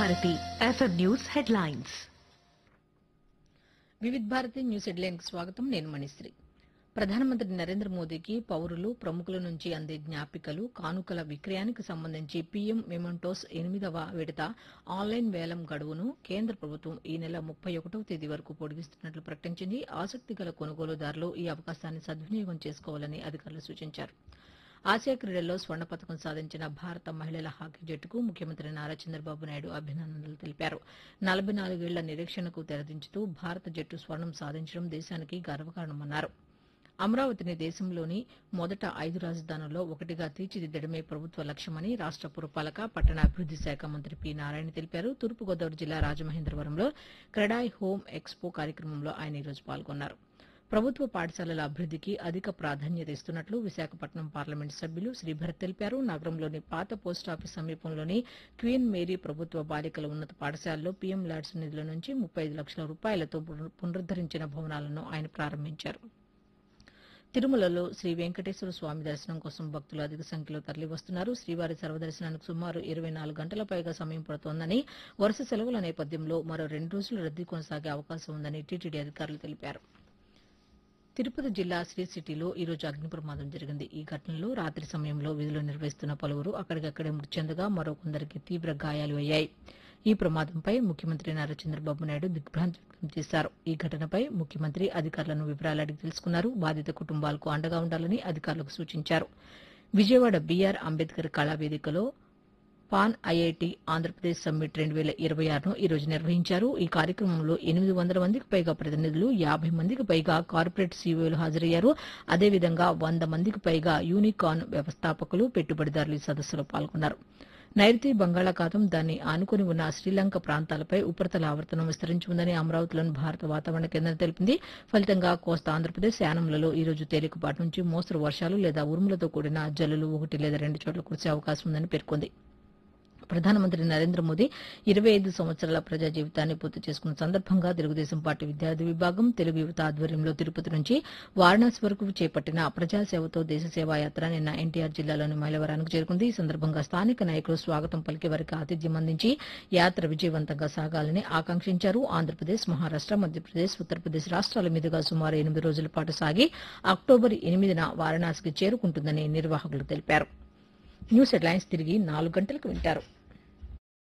Bharati FM news headlines Vividh Bharati news headline స్వాగతం నేను మణిశ్రీ ప్రధానమంత్రి నరేంద్ర మోదీకి పౌరులు ప్రముఖుల నుంచి అందే జ్ఞాపికలు కానుకల విక్రయానికి సంబంధించి పీఎం మెమంటోస్ ఎనిమిదవ విడత ఆన్లైన్ వేలం గడువును కేంద్ర ప్రభుత్వం ఈ నెల ముప్పై ఒకటవ తేదీ వరకు పొడిగిస్తున్నట్లు ప్రకటించింది ఆసక్తి గల కొనుగోలుదారులు ఈ అవకాశాన్ని సద్వినియోగం చేసుకోవాలని అధికారులు సూచించారు ఆసియా క్రీడల్లో స్వర్ణ పథకం సాధించిన భారత మహిళల హాకీ జట్టుకు ముఖ్యమంత్రి నారా చంద్రబాబు నాయుడు అభినందనలు తెలిపారు నలభై నాలుగేళ్ల నిరీక్షణకు తెరదించుతూ భారత జట్టు స్వర్ణం సాధించడం దేశానికి గర్వకారణమన్నారు అమరావతిని దేశంలోని మొదట ఐదు రాజధానుల్లో ఒకటిగా తీర్చిదిద్దడమే ప్రభుత్వ లక్ష్యమని రాష్ట పురపాలక పట్టణాభివృద్ది శాఖ మంత్రి పి నారాయణ తెలిపారు తూర్పుగోదావరి జిల్లా రాజమహేంద్రవరంలో క్రెడాయ్ హోమ్ ఎక్స్పో కార్యక్రమంలో ఆయన ఈరోజు పాల్గొన్నారు ప్రభుత్వ పాఠశాలల అభివృద్దికి అధిక ప్రాధాన్యత ఇస్తున్నట్లు విశాఖపట్నం పార్లమెంటు సభ్యులు శ్రీభరత్ తెలిపారు నగరంలోని పాత పోస్టాఫీస్ సమీపంలోని క్వీన్ మేరీ ప్రభుత్వ బాలికల ఉన్నత పాఠశాలలో పీఎం ల్యాడ్స్ నిధుల నుంచి ముప్పై ఐదు లక్షల రూపాయలతో పునరు- పునరుద్దరించిన భవనాలను ఆయన ప్రారంభించారు తిరుమలలో శ్రీ వెంకటేశ్వర స్వామి దర్శనం కోసం భక్తులు అధిక సంఖ్యలో తరలివస్తున్నారు శ్రీవారి సర్వదర్శనానికి సుమారు ఇరవై నాలుగు గంటల పైగా సమయం పడుతోందని వరుస సెలవుల నేపథ్యంలో మరో రెండు రోజులు రద్దీ కొనసాగే అవకాశం ఉందని టీటీడీ అధికారులు తెలిపారు తిరుపతి జిల్లా శ్రీ సిటీలో ఈ రోజు అగ్ని ప్రమాదం జరిగింది ఈ ఘటనలో రాత్రి సమయంలో విధులు నిర్వహిస్తున్న పలువురు అక్కడికక్కడే మృతి చెందగా మరో కొందరికి తీవ్ర గాయాలు అయ్యాయి ఈ ప్రమాదంపై ముఖ్యమంత్రి నారా చంద్రబాబు నాయుడు దిగ్భ్రాంతి వ్యక్తం చేశారు ఈ ఘటనపై ముఖ్యమంత్రి అధికారులను వివరాలు అడిగి తెలుసుకున్నారు బాధిత కుటుంబాలకు అండగా ఉండాలని అధికారులకు సూచించారు విజయవాడ బీఆర్ అంబేద్కర్ కళావేదికలో పాన్ ఐఐటి ఆంధ్రప్రదేశ్ సమ్మిట్ రెండు వేల ఇరవై ఆరును ఈ రోజు నిర్వహించారు ఈ కార్యక్రమంలో ఎనిమిది వందల మందికి పైగా ప్రతినిధులు యాభై మందికి పైగా కార్పొరేట్ సీఈఓలు హాజరయ్యారు అదేవిధంగా వంద మందికి పైగా యూనికాన్ వ్యవస్థాపకులు పెట్టుబడిదారులు ఈ సదస్సులో పాల్గొన్నారు నైరుతి బంగాళాఖాతం దాన్ని ఆనుకుని ఉన్న శ్రీలంక ప్రాంతాలపై ఉపరితల ఆవర్తనం విస్తరించి ఉందని అమరావతిలోని భారత వాతావరణ కేంద్రం తెలిపింది ఫలితంగా కోస్తా ఆంధ్రప్రదేశ్ యానంలలో ఈ రోజు తేలికపాటి నుంచి మోస్తరు వర్షాలు లేదా ఉరుములతో కూడిన జల్లులు ఒకటి లేదా రెండు చోట్ల కురిసే అవకాశం ఉందని పేర్కొంది ప్రధానమంత్రి నరేంద్ర మోదీ ఇరవై ఐదు సంవత్సరాల ప్రజా జీవితాన్ని పూర్తి చేసుకున్న సందర్భంగా తెలుగుదేశం పార్టీ విద్యార్థి విభాగం తెలుగు యువత ఆధ్వర్యంలో తిరుపతి నుంచి వారణాసి వరకు చేపట్టిన ప్రజాసేవతో దేశ సేవా యాత్ర నిన్న ఎన్టీఆర్ జిల్లాలోని మైలవరానికి చేరుకుంది ఈ సందర్భంగా స్థానిక నాయకులు స్వాగతం పలికే వారికి ఆతిథ్యం అందించి యాత్ర విజయవంతంగా సాగాలని ఆకాంక్షించారు ఆంధ్రప్రదేశ్ మహారాష్ట మధ్యప్రదేశ్ ఉత్తరప్రదేశ్ రాష్ట్రాల మీదుగా సుమారు ఎనిమిది రోజుల పాటు సాగి అక్టోబర్ ఎనిమిదిన వారణాసికి చేరుకుంటుందని నిర్వాహకులు తెలిపారు న్యూస్ హెడ్లైన్స్ తిరిగి నాలుగు గంటలకు వింటారు